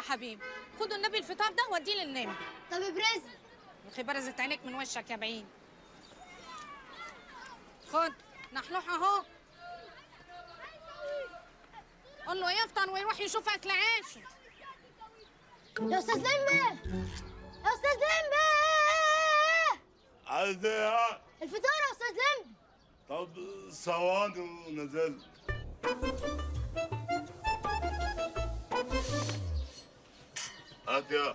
حبيبي خدوا النبي الفطار ده وديه للنمر طب ابرز اخي برزت عينيك من وشك يا بعيد خد نحلوح اهو قول له يفطر ويروح يشوف اكل عيشه يا استاذ لمبي يا استاذ لمبي عايز ايه الفطار يا استاذ لمبي طب ثواني ونزلت هات يا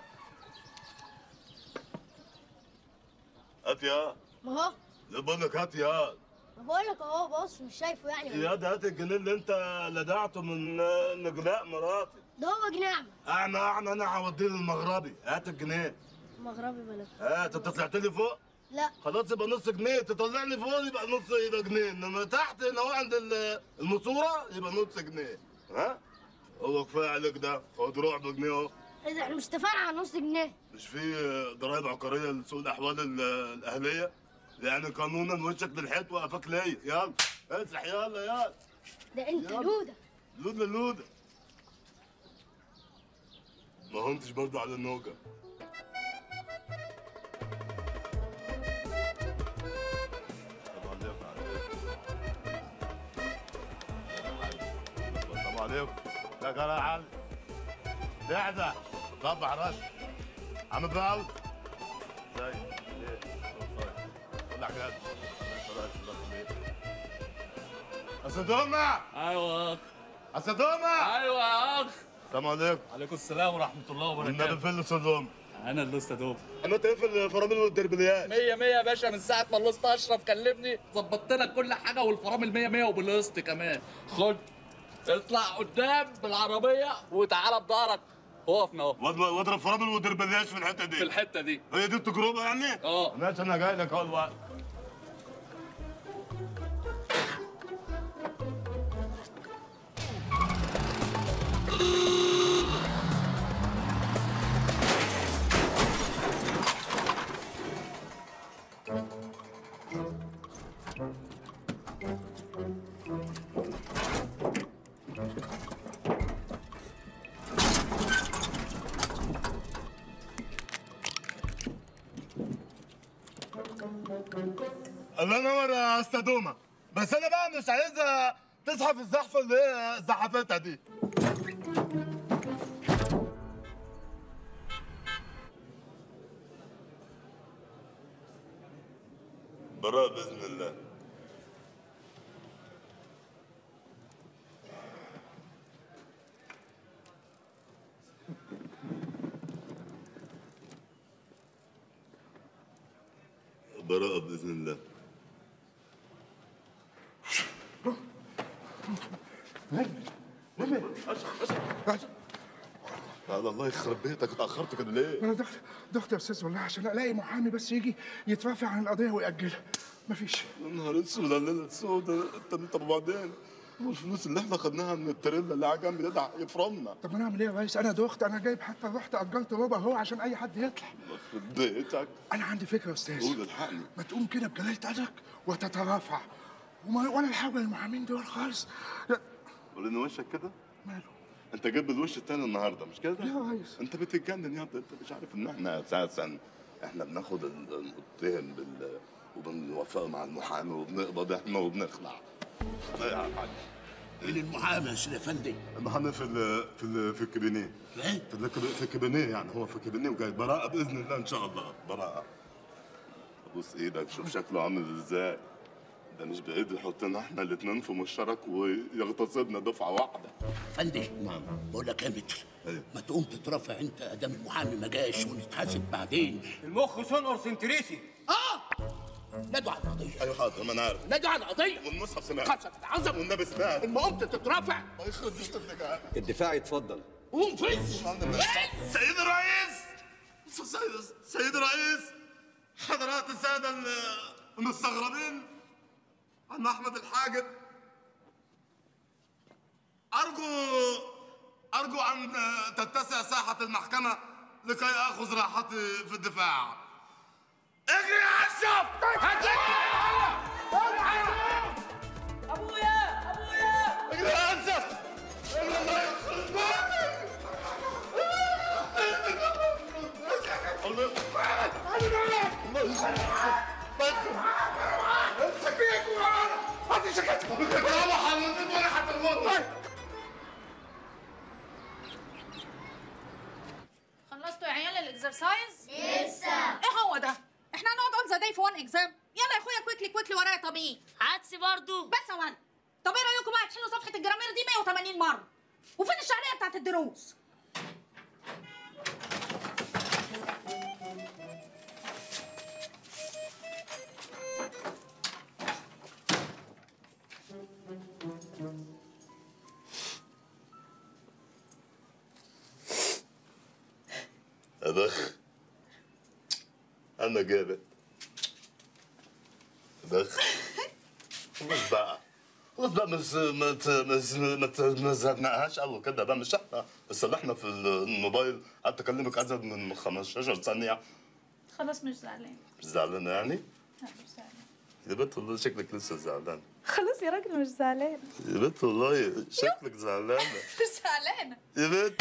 هات يا ما هو لا بقول لك هات يا ما بقول لك اهو بص مش شايفه يعني يا ده هات الجنيه اللي انت لدعته من نجلاء مراتي ده هو جناعمة اعمى اعمى انا هوديه للمغربي هات الجنيه مغربي بلد هات انت طلعت لي فوق لا خلاص يبقى نص جنيه تطلعني فوق يبقى نص يبقى جنيه انما تحت هنا هو عند ال- الماسوره يبقى نص جنيه ها هو كفايه عليك ده خد روح بجنيه اهو ايه ده احنا مش اتفقنا على نص جنيه مش في ضرائب عقاريه لسوق الاحوال ال- الاهليه يعني قانونا وشك للحيط وقفك ليا يلا اسرح يلا يلا ده انت يلا. لودة لوده لوده ما هنتش برضه على النوجه طب عليكم ده كان علي لحظة طبع راس عم بال زي ليه طلع جد أسدومة ايوه يا اخ أسدومة ايوه يا اخ السلام عليكم عليكم السلام ورحمه الله النبي وبركاته فين الصدوم انا اللي استاذ عملت ايه في الفرامل والدربليات مية مية يا باشا من ساعة ما اللوست أشرف كلمني ظبطت لك كل حاجة والفرامل مية مية وبالقسط كمان خد اطلع قدام بالعربية وتعالى بضهرك وقفنا اهو واضرب واضرب فرامل ودربليات في الحته دي في الحتة دي هي دي التجربه يعني؟ اه ماشي انا جاي لك اهو الوقت الله ينور يا استاذ بس انا بقى مش عايزها تزحف الزحفه اللي هي زحفتها دي براء باذن الله براءة بإذن الله هذا الله يخرب بيتك اتأخرت كده ليه؟ انا دخت دخت يا استاذ والله عشان الاقي محامي بس يجي يترافع عن القضيه ويأجلها مفيش يا نهار اسود على الليلة السوداء انت طب وبعدين؟ هو الفلوس اللي احنا خدناها من التريلا اللي على جنب ده ده يفرمنا طب انا اعمل ايه يا ريس انا دخت انا جايب حتى رحت اجلت ربع اهو عشان اي حد يطلع يخرب بيتك انا عندي فكره يا استاذ قول الحقني ما تقوم كده بجلاله قدرك وتترافع وما ولا الحاجه المحامين دول خالص لا قول ان وشك كده ماله انت جايب الوش التاني النهارده مش كده؟ يا ريس انت بتتجنن يا ابني انت مش عارف ان احنا اساسا احنا بناخد ال- المتهم بال وبنوافق مع المحامي وبنقبض احنا وبنخلع لا يا حاج مين المحامي يا سيدي افندي؟ المحامي في ال في ال في الكابينيه ايه؟ في الكب- في الكابينيه يعني هو في الكابينيه وجاي براءة بإذن الله إن شاء الله براءة بص إيدك شوف شكله عامل إزاي ده مش بعيد يحط لنا إحنا الاتنين في مشترك ويغتصبنا دفعة واحدة افندي نعم بقول لك يا متر أيوه. ما تقوم تترافع انت ادام المحامي ما جاش ونتحاسب بعدين المخ سنقر سنتريسي اه نادوا على القضيه أيوه حاضر ما أنا عارف نادوا على القضيه والمصحف سمعت خمسه تتعذب والنبي سمعت اما قمت تترافع الله يخرب بيت ابنك الدفاع يتفضل قوم فز سيد الرئيس سيد سيد الرئيس حضرات السادة ال- المستغربين عم أحمد الحاجب أرجو أرجو أن تتسع ساحة المحكمة لكي آخذ راحتي في الدفاع اجري يا أشرف ابويا ابويا اجري يا أشرف اجري الله يخرب بيتك الله امسك بيك ورانا هاتي سكتك يلا حضرتك ولا حتموت خلصتوا يا عيال الاكسرسايز لسه ايه هو ده احنا هنقعد اون ذا داي في وان اكزام يلا يا اخويا كويكلي كويكلي ورايا طب ايه عدسي برضو بس يا ولد طب ايه رايكم بقى تحلوا صفحه الجرامير دي 180 مره وفين الشعريه بتاعت الدروس أبخ أنا جابت أبخ خلاص بقى خلاص بقى مش ما ت- مش ما ت- ما زهقناهاش قوي كده بقى مش احنا بس اللي احنا في الموبايل قعدت اكلمك ازيد من 15 ثانيه خلاص مش زعلان مش زعلانه يعني؟ لا مش زعلان يا بنت والله شكلك لسه زعلان خلاص يا راجل مش زعلان يا بنت والله شكلك زعلانه مش زعلانه يا بنت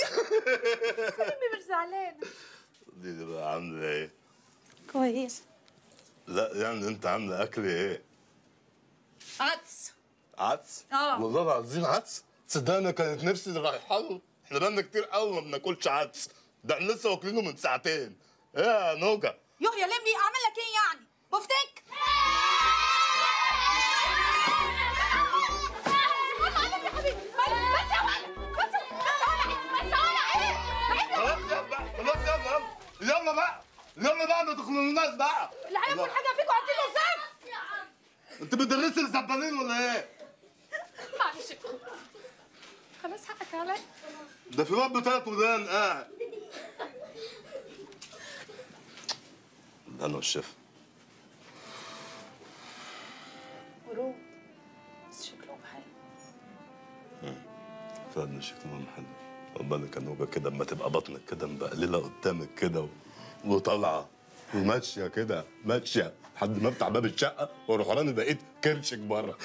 مش زعلانه دي بقى عامله ايه؟ كويس لا يعني انت عامله اكل ايه؟ عدس عدس؟ آه. والله العظيم عدس صدقني كانت نفسي رايحه له احنا بقالنا كتير قوي ما بناكلش عدس ده احنا لسه واكلينه من ساعتين ايه يا نوجا يوه يا لمبي اعمل لك ايه يعني بفتك خلاص يلا بقى خلاص يلا يلا يلا بقى يلا بقى ما تخلوناش بقى اللي هياكل حاجه فيكم هدي له زفت انت بتدرسي الزبالين ولا ايه؟ معلش خلاص حقك عليا ده في واد بتلات ودان قاعد انا والشيف ورود بس شكلهم حلو فعلا شكلهم حلو بالك يا نوجا كده اما تبقى بطنك كده مبقلله قدامك كده و... وطالعه وماشيه كده ماشيه لحد ما افتح باب الشقه واروح رامي بقيت كرشك بره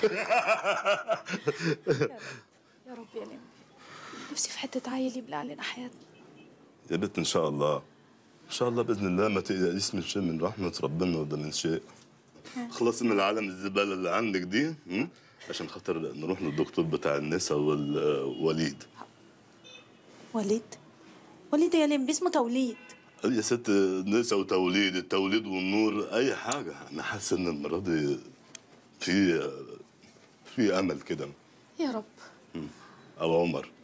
يا رب يا لمبي نفسي في حته عيل يبلع علينا حياتنا يا بنت ان شاء الله ان شاء الله باذن الله ما تقلقيش من شيء من رحمه ربنا وده من شيء خلصي من العالم الزباله اللي عندك دي م? عشان خاطر نروح للدكتور بتاع النساء والوليد وليد وليد يا لمبي اسمه توليد يا ست نساء وتوليد التوليد والنور اي حاجه انا حاسس ان المره دي في في امل كده يا رب او عمر